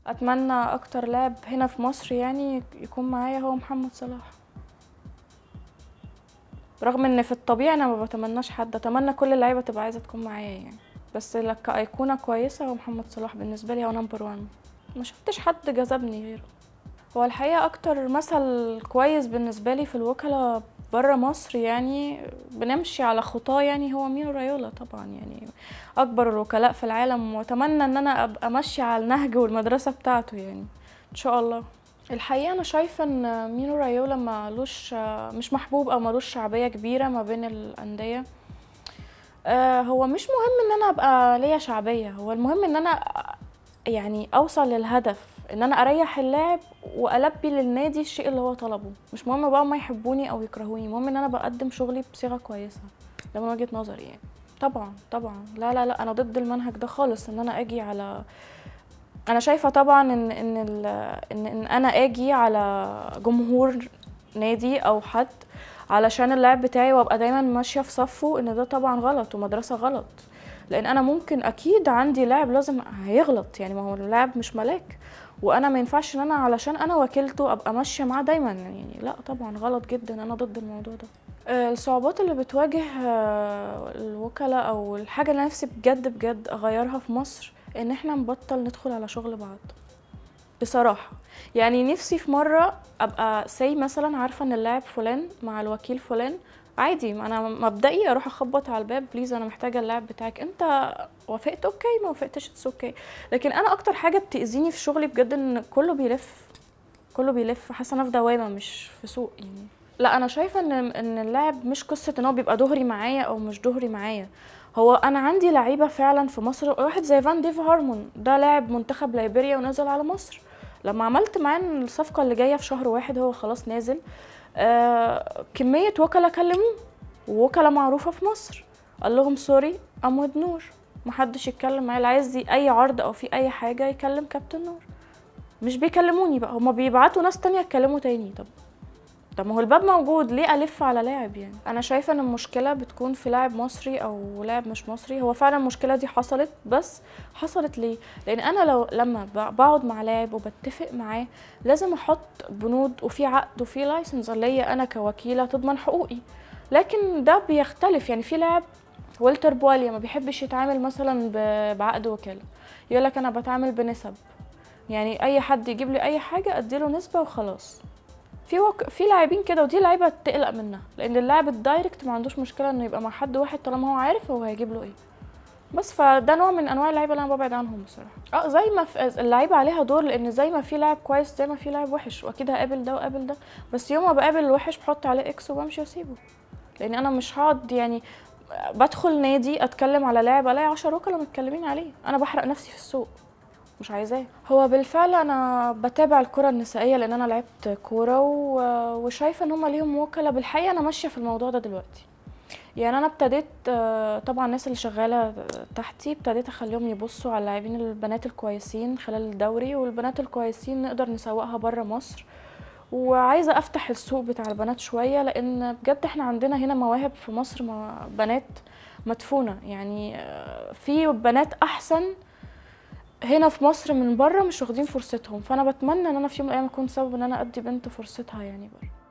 اتمنى اكتر لاعب هنا في مصر يعني يكون معايا هو محمد صلاح رغم ان في الطبيعي انا ما بتمناش حد اتمنى كل اللعيبه تبقى عايزه تكون معايا يعني بس لك كايقونه كويسه هو محمد صلاح بالنسبه لي هو نمبر 1 ما شفتش حد جذبني غيره هو الحقيقه اكتر مثل كويس بالنسبه لي في الوكلاء بره مصر يعني بنمشي على خطاه يعني هو مينو رايولا طبعا يعني اكبر الوكلاء في العالم واتمنى ان انا ابقى ماشيه على النهج والمدرسه بتاعته يعني ان شاء الله الحقيقه انا شايفه ان مينو رايولا مالوش مش محبوب او مالوش شعبيه كبيره ما بين الانديه آه، هو مش مهم ان انا ابقى ليا شعبيه هو المهم ان انا يعني اوصل للهدف ان انا اريح اللاعب والبي للنادي الشيء اللي هو طلبه مش مهم بقى ما يحبوني او يكرهوني المهم ان انا بقدم شغلي بصيغه كويسه ده من وجهه نظري يعني طبعا طبعا لا لا لا انا ضد المنهج ده خالص ان انا اجي على انا شايفه طبعا ان ان ال... ان, إن انا اجي على جمهور نادي او حد علشان اللاعب بتاعي وابقى دايما ماشيه في صفه ان ده طبعا غلط ومدرسه غلط لان انا ممكن اكيد عندي لاعب لازم هيغلط يعني ما هو اللاعب مش ملاك وانا ما ينفعش ان انا علشان انا وكيلته ابقى ماشيه معاه دايما يعني لا طبعا غلط جدا انا ضد الموضوع ده آه، الصعوبات اللي بتواجه آه، الوكلاء او الحاجه اللي نفسي بجد بجد اغيرها في مصر ان احنا نبطل ندخل على شغل بعض بصراحه يعني نفسي في مره ابقى سي مثلا عارفه ان اللاعب فلان مع الوكيل فلان عادي انا مبدئي اروح اخبط على الباب بليز انا محتاجه اللاعب بتاعك انت وافقت اوكي ما وافقتش اتس اوكي لكن انا اكتر حاجه بتاذيني في شغلي بجد ان كله بيلف كله بيلف حاسه انا في دوامه مش في سوق يعني لا انا شايفه ان ان اللاعب مش قصه ان هو بيبقى دهري معايا او مش دهري معايا هو انا عندي لعيبه فعلا في مصر واحد زي فان ديف هارمون ده لاعب منتخب ليبيريا ونزل على مصر لما عملت معاه الصفقه اللي جايه في شهر واحد هو خلاص نازل آه كميه وكلاء كلموه ووكلاء معروفه في مصر قال لهم سوري امود نور محدش يتكلم معايا اللي عايز اي عرض او في اي حاجه يكلم كابتن نور مش بيكلموني بقى هما بيبعتوا ناس تانية يتكلموا تاني طب طب ما هو الباب موجود ليه الف على لاعب يعني انا شايفه ان المشكله بتكون في لاعب مصري او لاعب مش مصري هو فعلا المشكله دي حصلت بس حصلت ليه لان انا لو لما بقعد مع لاعب وبتفق معاه لازم احط بنود وفي عقد وفي لايسنس ليا انا كوكيله تضمن حقوقي لكن ده بيختلف يعني في لاعب والتر بواليا ما بيحبش يتعامل مثلا بعقد وكاله يقول لك انا بتعامل بنسب يعني اي حد يجيب لي اي حاجه اديله نسبه وخلاص في وك... في لاعبين كده ودي لعيبه تقلق منها لان اللاعب الدايركت ما عندوش مشكله انه يبقى مع حد واحد طالما هو عارف هو هيجيب له ايه بس فده نوع من انواع اللعيبه اللي انا ببعد عنهم بصراحه اه زي ما في اللعيبه عليها دور لان زي ما في لاعب كويس زي ما في لاعب وحش واكيد هقابل ده وقابل ده بس يوم ما بقابل الوحش بحط عليه اكس وبمشي واسيبه لان انا مش هقعد يعني بدخل نادي اتكلم على لاعب الاقي 10 وكلاء متكلمين عليه انا بحرق نفسي في السوق مش عايزاه هو بالفعل انا بتابع الكره النسائيه لان انا لعبت كوره وشايفه ان هم ليهم وكلاء بالحقيقه انا ماشيه في الموضوع ده دلوقتي يعني انا ابتديت طبعا الناس اللي شغاله تحتي ابتديت اخليهم يبصوا على اللاعبين البنات الكويسين خلال الدوري والبنات الكويسين نقدر نسوقها بره مصر وعايزه افتح السوق بتاع البنات شويه لان بجد احنا عندنا هنا مواهب في مصر بنات مدفونه يعني في بنات احسن هنا في مصر من بره مش واخدين فرصتهم فانا بتمنى ان انا في يوم من الايام اكون سبب ان انا ادي بنت فرصتها يعني بره